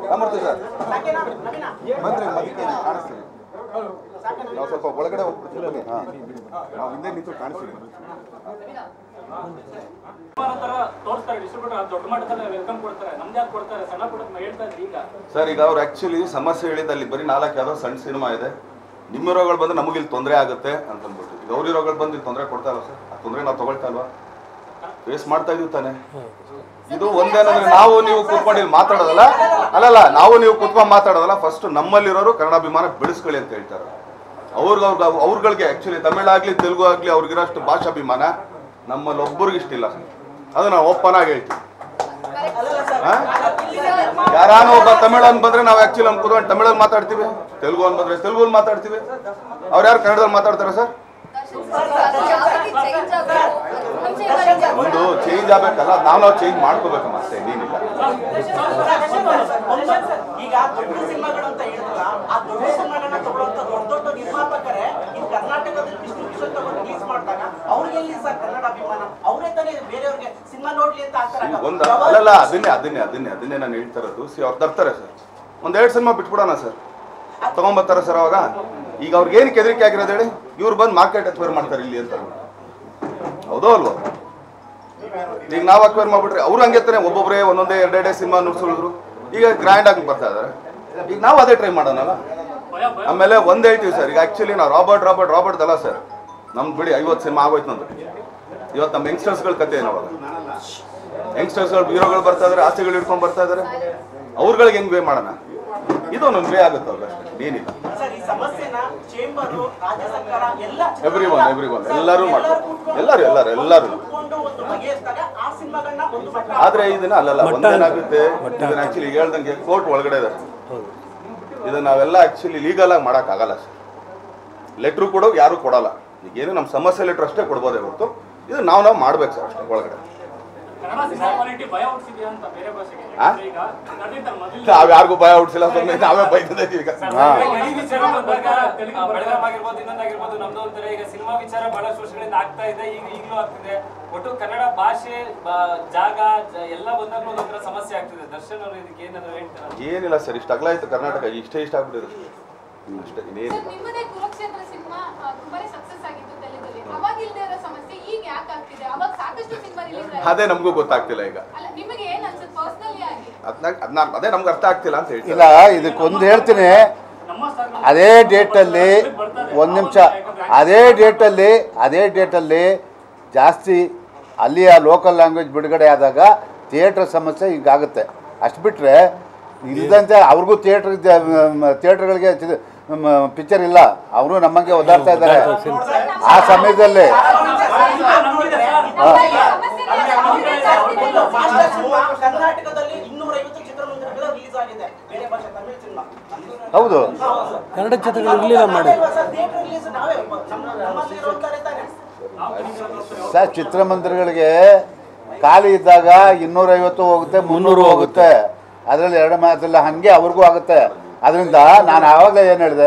Ramurthy sir ಬಂದ್ರಿ ಮಧ್ಯಕ್ಕೆ ಕಾಣಿಸ್ತೀವಿ ನಾವು ಸ್ವಲ್ಪ ಒಳಗಡೆ ಹೋಗ್ಬಿಡ್ತೀವಿ ಬನ್ನಿ ನಾವು ಹಿಂದೆ ನಿಂತು ಕಾಣಿಸ್ತೀವಿ ತರ ತೋರಿಸ್ತಾರೆ ಡಿಸ್ಟ್ರಿಬ್ಯೂಟರ್ ದೊಡ್ಡ ಮಟ್ಟದಲ್ಲಿ ವೆಲ್ಕಮ್ ಕೊಡ್ತಾರೆ ನಮ್ದು ಯಾಕೆ ಕೊಡ್ತಾರೆ ಸಣ್ಣ ಪುಟ್ಟ ಹೇಳ್ತಾ ಇದ್ರಿ ಈಗ ಸರ್ ಈಗ ಅವ್ರು ಆ್ಯಕ್ಚುಲಿ ಸಮಸ್ಯೆ ಹೇಳಿದ್ದು ಅಲ್ಲಿ ಬರೀ ನಾಲ್ಕು ಯಾವುದೋ ಸಣ್ಣ ಸಿನಿಮಾ ಇದೆ ನಿಮ್ಮ ರೋಗಗಳು ಬಂದ್ರೆ ನಮಗೆ ಇಲ್ಲಿ ತೊಂದರೆ ಆಗುತ್ತೆ ಅಂತ ಅಂದ್ಬಿಟ್ಟು ಈಗ ಅವ್ರ ರೋಗಗಳು ಬಂದು ಇಲ್ಲಿ ತೊಂದರೆ ಕೊಡ್ತಾ ಇಲ್ವಾ ಸರ್ ಆ ತೊಂದರೆ ನಾವು ತಗೊಳ್ತಾ ಇಲ್ವಾ ಫೇಸ್ ಮಾಡ್ತಾ ಇದೀವಿ ತಾನೆ ಇದು ಒಂದೇನಂದ್ರೆ ನಾವು ನೀವು ಕೂತ್ಕೊಂಡು ಇಲ್ಲಿ ಮಾತಾಡೋದಲ್ಲ ಅಲ್ಲಲ್ಲ ನಾವು ನೀವು ಕೂತ್ಕೊಂಡು ಮಾತಾಡೋದಲ್ಲ ಫಸ್ಟ್ ನಮ್ಮಲ್ಲಿರೋರು ಕನ್ನಡಾಭಿಮಾನ ಬೆಳೆಸ್ಕೊಳ್ಳಿ ಅಂತ ಹೇಳ್ತಾರೆ ಅವ್ರಿಗೆ ಅವ್ರಿಗೆ ಅವ್ರಗಳಿಗೆ ಆ್ಯಕ್ಚುಲಿ ತಮಿಳಾಗ್ಲಿ ತೆಲುಗು ಆಗಲಿ ಅವ್ರಿಗಿರೋಷ್ಟು ಭಾಷಾಭಿಮಾನ ನಮ್ಮಲ್ಲಿ ಒಬ್ಬರಿಗೆ ಇಷ್ಟಿಲ್ಲ ಅದು ನಾವು ಓಪನ್ ಆಗಿ ಹೇಳ್ತೀವಿ ಹಾ? ಯಾರಾನ ಒಬ್ಬ ತಮಿಳನ್ ಬಂದ್ರೆ ನಾವು ಆಕ್ಚುಲಿ ನಮ್ ಕೂತ್ಕೊಂಡು ತಮಿಳಲ್ಲಿ ಮಾತಾಡ್ತೀವಿ ತೆಲುಗು ಅನ್ ಬಂದ್ರೆ ತೆಲುಗಲ್ಲಿ ಮಾತಾಡ್ತೀವಿ ಅವ್ರು ಯಾರು ಕನ್ನಡದಲ್ಲಿ ಮಾತಾಡ್ತಾರೆ ಸರ್ ಒಂದು ಚೇಂಜ್ ಆಗ್ಬೇಕಲ್ಲ ನಾವು ನಾವು ಚೇಂಜ್ ಮಾಡ್ಕೋಬೇಕಮ್ಮ ಅಷ್ಟೇ ಏನಿಲ್ಲ ಈಗ ದೊಡ್ಡ ಸಿನಿಮಾಗಳು ಅಂತ ಹೇಳಿದ್ರಲ್ಲ ಆ ದೊಡ್ಡ ಸಿನಿಮಾಗಳನ್ನ ತಗೊಳ್ಳುವಂತ ದೊಡ್ಡ ದೊಡ್ಡ ನಿರ್ಮಾಪಕರೇ ಈ ಕರ್ನಾಟಕದಲ್ಲಿ ಡಿಸ್ಟ್ರಿಬ್ಯೂಷನ್ ತಗೊಂಡು ರಿಲೀಸ್ ಮಾಡಿದಾಗ ಅವ್ರಿಗೆ ಎಲ್ಲಿ ಸರ್ ಕನ್ನಡ ಅಭಿಮಾನ ಅವರೇ ತಾನೇ ಬೇರೆಯವ್ರಿಗೆ ಸಿನಿಮಾ ನೋಡ್ಲಿ ಅಂತ ಆಗ್ತಾರೆ ಒಂದು ಅಲ್ಲಲ್ಲ ಅದನ್ನೇ ಅದನ್ನೇ ಅದನ್ನೇ ಅದನ್ನೇ ನಾನು ಹೇಳ್ತಾ ಇರೋದು ಸಿ ಅವ್ರು ತರ್ತಾರೆ ಸರ್ ಒಂದ್ ಎರಡು ಸಿನಿಮಾ ಬಿಟ್ಬಿಡೋಣ ಸರ್ ತಗೊಂಬರ್ತಾರೆ ಸರ್ ಅವಾಗ ಈಗ ಅವ್ರಿಗೆ ಏನಕ್ಕೆ ಹೆದರಿಕೆ ಆಗಿರೋದು ಹೇಳಿ ಇವ್ರು ಬಂದು ಮಾರ್ಕೆಟ್ ಅಕ್ವೈರ್ ಮಾಡ್ತಾರೆ ಇಲ್ಲಿ ಅಂತ ಹೌದೋ ಅಲ್ವೋ ಈಗ ನಾವು ಅಕ್ವೈರ್ ಮಾಡ್ಬಿಟ್ರೆ ಅವ್ರು ಹಂಗೆ ತಾನೆ ಒಬ್ಬೊಬ್ಬರೇ ಒಂದೊಂದೇ ಎರಡೆರಡೇ ಸಿನಿಮಾ ನುಡ್ಸೋಳಿದ್ರು ಈಗ ಗ್ರ್ಯಾಂಡ್ ಆಗಿ ಬರ್ತಾ ಇದಾರೆ ಈಗ ನಾವು ಅದೇ ಟ್ರೈ ಮಾಡೋಣಲ್ಲ ಭಯ ಭಯ ಆಮೇಲೆ ಒಂದ್ ಹೇಳ್ತೀವಿ ಸರ್ ಈಗ ಆಕ್ಚುಲಿ ನಾವು ರಾಬರ್ಟ್ ರಾಬರ್ಟ್ ರಾಬರ್ಟ್ ಅಲ್ಲ ಸರ್ ನಮ್ದು ಬಿಡಿ ಐವತ್ತು ಸಿನಿಮಾ ಆಗೋಯ್ತು ನಂದು ಇವತ್ತು ನಮ್ಮ ಯಂಗ್ಸ್ಟರ್ಸ್ಗಳ ಕತೆ ಏನು ಅವಾಗ ಯಂಗ್ಸ್ಟರ್ಸ್ಗಳು ಹೀರೋಗಳು ಬರ್ತಾ ಇದಾರೆ ಆಸೆಗಳು ಇಟ್ಕೊಂಡು ಬರ್ತಾ ಇದಾರೆ ಅವ್ರಗಳಿಗೆ ಹೆಂಗ್ ವೇ ಮಾಡೋಣ ಇದು ಒಂದೊಂದು ವೇ ಆಗುತ್ತಲ್ಲ ಅಷ್ಟೇ ಏನಿಲ್ಲ ಸರ್ ಈ ಸಮಸ್ಯೆನ ಚೇಂಬರ್ ರಾಜ್ಯ ಸರ್ಕಾರ ಎಲ್ಲ ಎವ್ರಿ ಒನ್ ಎವ್ರಿ ಒನ್ ಎಲ್ಲರೂ ಮಾಡ್ತಾರೆ ಎಲ್ಲರೂ ಎಲ್ಲರೂ ಎಲ್ಲರೂ ಕೂತ್ಕೊಂಡು ಒಂದು ಬಗೆಹರಿಸಿದಾಗ ಆ ಸಿನಿಮಾಗಳನ್ನ ಒಂದು ಮಟ್ಟ ಆದ್ರೆ ಇದನ್ನ ಅಲ್ಲಲ್ಲ ಒಂದೇನಾಗುತ್ತೆ ಇದನ್ನ ಆಕ್ಚುಲಿ ಹೇಳ್ದಂಗೆ ಕೋರ್ಟ್ ಒಳಗಡೆ ಇದೆ ಇದನ್ನ ನಾವೆಲ್ಲ ಆಕ್ಚುಲಿ ಲೀಗಲ್ ಆಗಿ ಮಾಡಕ್ ಆಗಲ್ಲ ಸರ್ ಲೆಟ್ರು ಕೊಡೋ ಯಾರು ಕೊಡಲ್ಲ ಈಗೇನು ನಮ್ಮ ಸಮಸ್ಯೆ ಲೆಟ್ರ್ ಅಷ್ಟೇ ಕೊಡ್ಬೋದೇ ಹೊರತು ಇದು ನಾವು ನಾವು ಮಾಡ್ಬೇಕು ಸರ್ ಅಷ್ಟೇ ಒಳಗಡೆ ಕನ್ನಡ ಸಿನಿಮಾ ಕ್ವಾಲಿಟಿ ಭಯ ಹುಟ್ಟಿಸಿದ್ಯಾ ಅಂತ ಬೇರೆ ಭಾಷೆಗೆ ಆ? ಯಾಕಂದ್ರೆ ಈಗ ಕನ್ನಡದಿಂದ ಮೊದಲು ನಾವ್ ಯಾರಿಗೂ ಭಯ ಹುಡ್ಸಿಲ್ಲ ಸುಮ್ಮನೆ ನಾವೇ ಬೈದಿದ್ದೀವಿ ಈಗ ಹಾ. ಈ ವಿಚಾರ ಬಂದಾಗ ಆ, ಬೆಳಗಾಂ ಆಗಿರ್ಬೋದು ಇನ್ನೊಂದಾಗಿರ್ಬೋದು ನಮ್ದು ಒಂಥರ ಈಗ ಸಿನಿಮಾ ವಿಚಾರ ಬಹಳಷ್ಟು ವರ್ಷಗಳಿಂದ ಆಗ್ತಾ ಇದೆ ಈಗ ಈಗಲೂ ಆಗ್ತಿದೆ ಒಟ್ಟು ಕನ್ನಡ ಭಾಷೆ ಬ- ಜಾಗ ಜ- ಎಲ್ಲ ಬಂದಾಗ್ಲೂ ಒಂಥರ ಸಮಸ್ಯೆ ಆಗ್ತಿದೆ ದರ್ಶನ್ ಅವರು ಇದಕ್ಕೆ ಏನಾದ್ರು ಹೇಳ್ತಾರೆ ಏನಿಲ್ಲ ಸರ್ ಇಷ್ಟ ಅಗಲಾಯ್ತು ಕರ್ನಾಟಕ ಇಷ್ಟೇ ಇಷ್ಟ ಆಗ್ಬಿಟ್ಟಿದೆ ಅಷ್ಟೇ ಇನ್ನೇನಿಲ್ಲ ಸರ್, ನಿಮ್ಮದೇ ಕುರುಕ್ಷೇತ್ರ ಸಿನಿಮಾ ಆ, ತುಂಬಾನೇ ಸಕ್ಸಸ್ ಆಗಿತ್ತು ತೆಲುಗಲ್ಲಿ ಅವಾಗ ಇಲ್ದೇ ಇರೋ ಸಮಸ್ಯೆ ಈಗ ಯಾಕೆ ಆಗ್ತಿದೆ ಅವಾಗ ಸಾಕಷ್ಟು ಸಿನಿಮಾ ರಿಲೀಸ್ ಅದೇ ನಮಗೂ ಗೊತ್ತಾಗ್ತಿಲ್ಲ ಈಗ ಅಲ್ಲ ನಿಮಗೆ ಏನ್ ಅನ್ಸುತ್ತೆ ಪರ್ಸನಲಿ ಆಗಿ ಅದ್ನಾಗ ಅದನ್ನ ಅದೇ ನಮ್ಗೆ ಅರ್ಥ ಆಗ್ತಿಲ್ಲ ಅಂತ ಹೇಳ್ತೀನಿ ಇಲ್ಲ ಇದಕ್ಕೊಂದು ಹೇಳ್ತೀನಿ ನಮ್ಮ ಸ್ಟಾರ್ ಅದೇ ಡೇಟಲ್ಲಿ ಒಂದು ನಿಮಿಷ ಅದೇ ಡೇಟಲ್ಲಿ ಅದೇ ಡೇಟಲ್ಲಿ ಜಾಸ್ತಿ ಅಲ್ಲಿಯ ಲೋಕಲ್ ಲ್ಯಾಂಗ್ವೇಜ್ ಬಿಡುಗಡೆ ಆದಾಗ ಥಿಯೇಟ್ರ್ ಸಮಸ್ಯೆ ಹಿಂಗಾಗುತ್ತೆ ಅಷ್ಟು ಬಿಟ್ಟರೆ ಇಲ್ಲದಂತೆ ಅವ್ರಿಗೂ ಥಿಯೇಟ್ರ್ ಥಿಯೇಟ್ರ್ಗಳಿಗೆ ಪಿಕ್ಚರ್ ಇಲ್ಲ ಅವರು ನಮ್ಮಂಗೆ ಓದಾಡ್ತಾ ಇದ್ದಾರೆ ಆ ಸಮಯದಲ್ಲಿ ಮಾಸ್ಟರ್ ಸಿನಿಮಾ ಕರ್ನಾಟಕದಲ್ಲಿ ಇನ್ನೂರ ಐವತ್ತು ಚಿತ್ರಮಂದಿರಗಳು ರಿಲೀಸ್ ಆಗಿದೆ ಬೇರೆ ಭಾಷೆ ತಮಿಳು ಸಿನಿಮಾ ಹೌದು ಕನ್ನಡ ಚಿತ್ರಗಳು ಇರಲಿಲ್ಲ ಮಾಡಿ ಥಿಯೇಟರ್ ರಿಲೀಸ್ ನಾವೇ ನಮ್ಮ ನಮ್ಮಲ್ಲಿ ಇರೋಂತಾರೆ ತಾನೆ ಸರ್ ಚಿತ್ರಮಂದಿರಗಳಿಗೆ ಖಾಲಿ ಇದ್ದಾಗ ಇನ್ನೂರೈವತ್ತು ಹೋಗುತ್ತೆ ಮುನ್ನೂರು ಹೋಗುತ್ತೆ ಅದರಲ್ಲಿ ಎರಡು ಮಾತಿಲ್ಲ ಹಾಗೆ ಅವ್ರಿಗೂ ಆಗುತ್ತೆ ಅದರಿಂದ ನಾನು ಆವಾಗಲೇ ಏನು ಹೇಳಿದೆ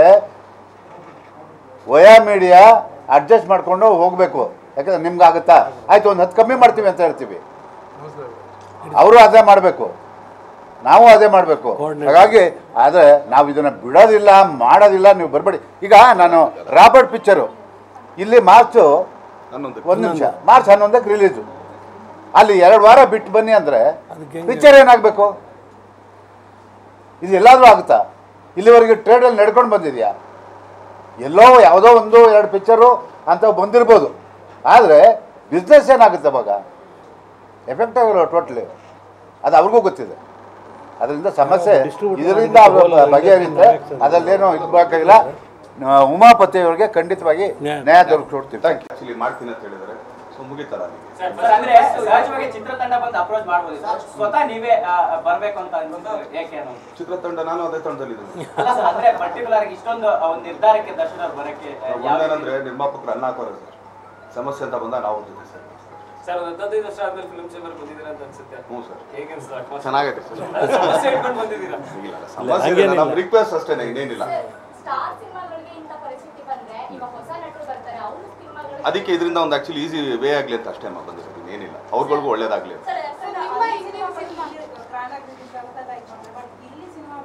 ವಯಾ ಮೀಡಿಯಾ ಅಡ್ಜಸ್ಟ್ ಮಾಡಿಕೊಂಡು ಹೋಗಬೇಕು ಯಾಕಂದ್ರೆ ನಿಮ್ಗೆ ಆಗುತ್ತಾ ಆಯ್ತು ಒಂದು ಹತ್ತು ಕಮ್ಮಿ ಮಾಡ್ತೀವಿ ಅಂತ ಹೇಳ್ತೀವಿ ಅವರು ಅದೇ ಮಾಡಬೇಕು ನಾವು ಅದೇ ಮಾಡಬೇಕು ಹಾಗಾಗಿ ಆದರೆ ನಾವು ಇದನ್ನು ಬಿಡೋದಿಲ್ಲ ಮಾಡೋದಿಲ್ಲ ನೀವು ಬರಬೇಡಿ ಈಗ ನಾನು ರಾಬರ್ಟ್ ಪಿಕ್ಚರು ಇಲ್ಲಿ ಮಾರ್ಚು ಹನ್ನೊಂದು ಒಂದು ನಿಮಿಷ ಮಾರ್ಚ್ ಹನ್ನೊಂದಕ್ಕೆ ರಿಲೀಸು ಅಲ್ಲಿ ಎರಡು ವಾರ ಬಿಟ್ಟು ಬನ್ನಿ ಅಂದರೆ ಪಿಕ್ಚರ್ ಏನಾಗಬೇಕು ಇದು ಎಲ್ಲಾದರೂ ಆಗುತ್ತಾ ಇಲ್ಲಿವರೆಗೆ ಟ್ರೇಡಲ್ಲಿ ನಡ್ಕೊಂಡು ಬಂದಿದೆಯಾ ಎಲ್ಲೋ ಯಾವುದೋ ಒಂದು ಎರಡು ಪಿಕ್ಚರು ಅಂತ ಬಂದಿರ್ಬೋದು ಆದರೆ ಬಿಸ್ನೆಸ್ ಏನಾಗುತ್ತೆ ಅವಾಗ ಎಫೆಕ್ಟ್ ಆಗಿರೋ ಟೋಟ್ಲಿ ಅದು ಅವ್ರಿಗೂ ಗೊತ್ತಿದೆ ಅದರಿಂದ ಸಮಸ್ಯೆ ಇದರಿಂದ ಅವ್ರು ಬಗೆಹರಿದ್ರೆ ಅದರಲ್ಲೇನೋ ಇದು ಬೇಕಾಗಿಲ್ಲ ಆ, ಉಮಾಪತಿ ಅವರಿಗೆ ಖಂಡಿತವಾಗಿ ನ್ಯಾಯ ದೊರಕಿಸ್ಕೊಡ್ತೀವಿ ಥ್ಯಾಂಕ್ ಯು ಆಕ್ಚುಲಿ ಮಾಡ್ತೀನಿ ಅಂತ ಹೇಳಿದರೆ ಸೊ ಮುಗಿತಲ್ಲ ಅಲ್ಲಿಗೆ ಸರ್ ಅಂದ್ರೆ ಸಹಜವಾಗಿ ಚಿತ್ರತಂಡ ಬಂದು ಅಪ್ರೋಚ್ ಮಾಡ್ಬೋದು ಸರ್ ಸ್ವತಃ ನೀವೇ ಆ, ಬರ್ಬೇಕು ಅಂತ ಅನ್ಸುತ್ತೆ ಯಾಕೆ ಅನ್ನೋದು ಚಿತ್ರತಂಡ ನಾನು ಅದೇ ತಂಡದಲ್ಲಿದ್ದೀನಿ ಅಲ್ಲ ಸರ್ ಅಂದ್ರೆ ಪರ್ಟಿಕ್ಯುಲರ್ ಆಗಿ ಇಷ್ಟೊಂದು ಆ, ಒಂದು ನಿರ್ಧಾರಕ್ಕೆ ದರ್ಶನ ಅವ್ರು ಬರಕ್ಕೆ ಆ, ಯಾವ ಒಂದೇನಂದ್ರೆ ನಿರ್ಮಾಪಕರು ಅನ್ನ ಹಾಕೋರು ಸರ್ ಸಮಸ್ಯೆ ಅಂತ ಬಂದಾಗ ನಾವು ಜೊತೆ ಸರ್ ಸರ್ ಒಂದು ಹತ್ತೈದು ವರ್ಷ ಆದ್ಮೇಲೆ ಫಿಲ್ಮ್ ಚೇಂಬರ್ ಬಂದಿದ್ದೀರಾ ಅಂತ ಅನ್ಸುತ್ತೆ ಹ್ಞೂ ಸರ್ ಹೇಗೆ ಅನ್ಸುತ್ತೆ ಚೆನ್ನಾಗೈತೆ ಸರ್ ಸಮಸ್ಯೆ ಇಟ್ಕೊಂಡು ಬಂದಿದ್ದೀರಾ ಇಲ್ಲ ಸಮಸ್ಯೆ ಇಲ್ಲ, ನಮ್ಮ ರಿಕ್ವೆಸ್ಟ್ ಅಷ್ಟೇನೆ ಇನ್ನೇನಿಲ್ಲ ಸ್ಟಾರ್ ಸಿನಿಮಾಗಳಿಗೆ ಇಂಥ ಪರಿಸ್ಥಿತಿ ಬಂದ್ರೆ ಇವಾಗ ಹೊಸ ನಟರು ಬರ್ತಾರೆ ಅವ್ರ ಸಿನಿಮಾಗಳು ಅದಕ್ಕೆ ಇದರಿಂದ ಒಂದು ಆಕ್ಚುಲಿ ಈಸಿ ವೇ ಆಗಲಿ ಅಂತ ಅಷ್ಟೇ ಅಮ್ಮ ಬಂದಿರೋದು ಇನ್ನೇನಿಲ್ಲ ಅವ್ರಗಳಿಗೂ ಒಳ್ಳೇದಾಗಲಿ ಅಂತ ಸರ್ ನಿಮ್ಮ ಇಂದಿನ ಸಿನಿಮಾ ಗ್ರ್ಯಾಂಡ್ ಆಗಿ ರಿಲೀಸ್ ಆಗುತ್ತೆ ಲೈಕ್ ಬಟ್ ಇಲ್ಲಿ ಸಿನಿಮಾ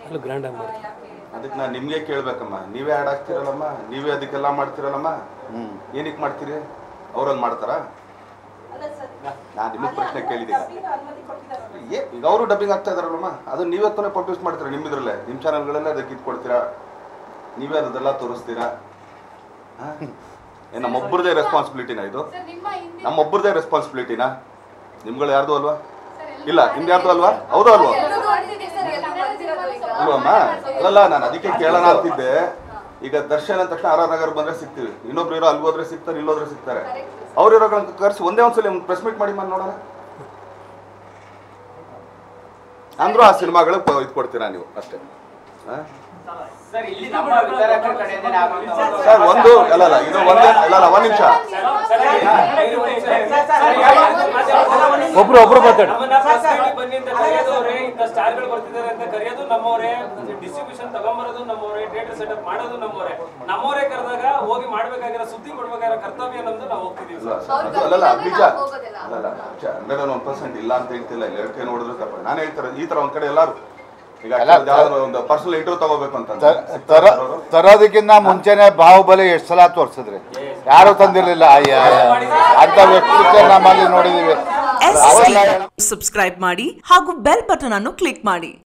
ಅಲ್ಲಿ ಗ್ರ್ಯಾಂಡಾಗಿ ಮಾಡ್ತಾರೆ ಅದಕ್ಕೆ ನಾನು ನಿಮಗೆ ಕೇಳ್ಬೇಕಮ್ಮ ನೀವೇ ಆ್ಯಡ್ ಆಗ್ತಿರಲ್ಲಮ್ಮ ನೀವೇ ಅದಕ್ಕೆಲ್ಲ ಮಾಡ್ತಿರಲ್ಲಮ್ಮ ಹ್ಮ್ ಏನಕ್ಕೆ ಮಾಡ್ತೀರಿ ಅವ್ರಲ್ಲಿ ಮಾಡ್ತಾರಾ ನಾನು ನಿಮಗೆ ಪ್ರಶ್ನೆ ಕೇಳಿದ್ದೀನಿ ಏ ಈಗ ಅವರು ಡಬ್ಬಿಂಗ್ ಆಗ್ತಾ ಇದಾರಲ್ಲಮ್ಮ ಅದು ನೀವೇ ತಾನೇ ಪಬ್ಲಿಷ್ ಮಾಡ್ತೀರಾ ನಿಮ್ಮಿದ್ರಲ್ಲೇ ನಿಮ್ಮ ಚಾನಲ್ಗಳಲ್ಲೇ ಅದಕ್ಕೆ ಇದು ಕೊಡ್ತೀರಾ ನೀವೇ ಅದೆಲ್ಲ ತೋರಿಸ್ತೀರಾ ಹಾ? ಏನ್ ನಮ್ಮೊಬ್ಬರದೇ ರೆಸ್ಪಾನ್ಸಿಬಿಲಿಟಿನಾ ಇದು ಸರ್ ನಿಮ್ಮ ಹಿಂದಿನ ನಮ್ಮೊಬ್ಬರದೇ ರೆಸ್ಪಾನ್ಸಿಬಿಲಿಟಿನಾ ನಿಮ್ಗಳು ಯಾರ್ದು ಅಲ್ವಾ ಸರ್, ಎಲ್ಲ ಇಲ್ಲ ನಿಮ್ದು ಯಾರ್ದು ಅಲ್ವಾ ಹೌದು ಅಲ್ವಾ ಎಲ್ಲರೂ ಮಾಡ್ತಿದೆ ಸರ್, ಎಲ್ಲ ಮಾಡ್ತಿರೋದು ಈಗ. ಅಲ್ವಮ್ಮ ಅಲ್ಲಲ್ಲ ನಾನು ಅದಕ್ಕೆ ಕೇಳೋಣ ಅಂತಿದ್ದೆ ಈಗ ದರ್ಶನ್ ಅಂದ ತಕ್ಷಣ ಆರ್ ಆರ್ ನಗರ್ ಬಂದ್ರೆ ಸಿಗ್ತೀವಿ ಇನ್ನೊಬ್ರು ಇರೋ ಅಲ್ಲಿ ಹೋದ್ರೆ ಸಿಗ್ತಾರೆ ಇಲ್ಲೋದ್ರೆ ಸಿಗ್ತಾರೆ ಅವ್ರು ಇರೋ ಕರ್ಸಿ ಒಂದೇ ಒಂದ್ಸಲ ಒಂದು ಪ್ರೆಸ್ ಮೀಟ್ ಮಾಡಿ ಮಾಡಿ ನೋಡೋಣ ಅಂದ್ರೂ ಆ ಸಿನಿಮಾಗಳು ಇದು ಕೊಡ್ತೀರಾ ನೀವು ಅಷ್ಟೇ ಹಾ? ಸರ್ ಇಲ್ಲಿ ನಮ್ಮ ವಿತರಕರ ಕಡೆಯಿಂದನೇ ಆಗುವಂತ ಒಂದು- ಸರ್ ಒಂದು ಅಲ್ಲ ಅಲ್ಲ ಇದು ಒಂದೇ ಅಲ್ಲ ಅಲ್ಲ ಒಂದ್ ನಿಮಿಷ ಒಬ್ರು ಒಬ್ರು ಮಾತಾಡಿ ನಮ್ಮನ್ನ press meet ಗೆ ಬನ್ನಿ ಅಂತ ಕರೆಯೋದವ್ರೆ ಇಂಥ ಸ್ಟಾರ್ಗಳು ಬರ್ತಿದ್ದಾರೆ ಅಂತ ಕರೆಯೋದು ನಮ್ಮವರೇ ಡಿಸ್ಟ್ರಿಬ್ಯೂಷನ್ ತಗೊಂಬರೋದು ನಮ್ಮವರೇ ಥಿಯೇಟರ್ ಸೆಟಪ್ ಮಾಡೋದು ನಮ್ಮವರೇ ನಮ್ಮವರೇ ಕರೆದಾಗ ಹೋಗಿ ಮಾಡ್ಬೇಕಾಗಿರೋ ಸುದ್ದಿ ಕೊಡ್ಬೇಕಾಗಿರೋ ಕರ್ತವ್ಯ ನಮ್ದು ನಾವು ಹೋಗ್ತಿದೀವಿ ಇಲ್ಲ ಸರ್ ಸರ್, ಅದು ಅಲ್ಲಲ್ಲ ನಿಜ ಅಲ್ಲಲ್ಲ ಹಂಡ್ರೆಡ್ ಒನ್ ಪರ್ಸೆಂಟ್ ಇಲ್ಲ ಅಂತ ಹೇಳ್ತಿಲ್ಲ ಇಲ್ಲ ಎರಡು ನೋಡಿದ್ರು ತಪ್ಪ ನಾನು ಹೇಳ್ತಾರೆ ಈ ತರ ಒಂದ್ ಕಡೆ ಎಲ್ಲಾರು ಈಗ ಎಲ್ಲ ಯಾವ್ದಾದ್ರು ಒಂದು ಪರ್ಸನಲ್ ಇಂಟರ್ವ್ಯೂ ತಗೋಬೇಕು ಅಂತ ತ- ತರ ತರೋದಕ್ಕಿಂತ ಮುಂಚೆನೆ ಬಾಹುಬಲಿ ಎಷ್ಟು ಸಲ ತೋರಿಸಿದ್ರಿ ಯಾರು ತಂದಿರ್ಲಿಲ್ಲ ಅಯ್ಯ ಅಂತ ವ್ಯಕ್ತಿತ್ವ ನಮ್ಮಲ್ಲಿ ನೋಡಿದೀವಿ ಎಸ್ ಸಬ್ಸ್ಕ್ರೈಬ್ ಮಾಡಿ ಹಾಗೂ ಬೆಲ್ ಬಟನ್ ಅನ್ನು ಕ್ಲಿಕ್ ಮಾಡಿ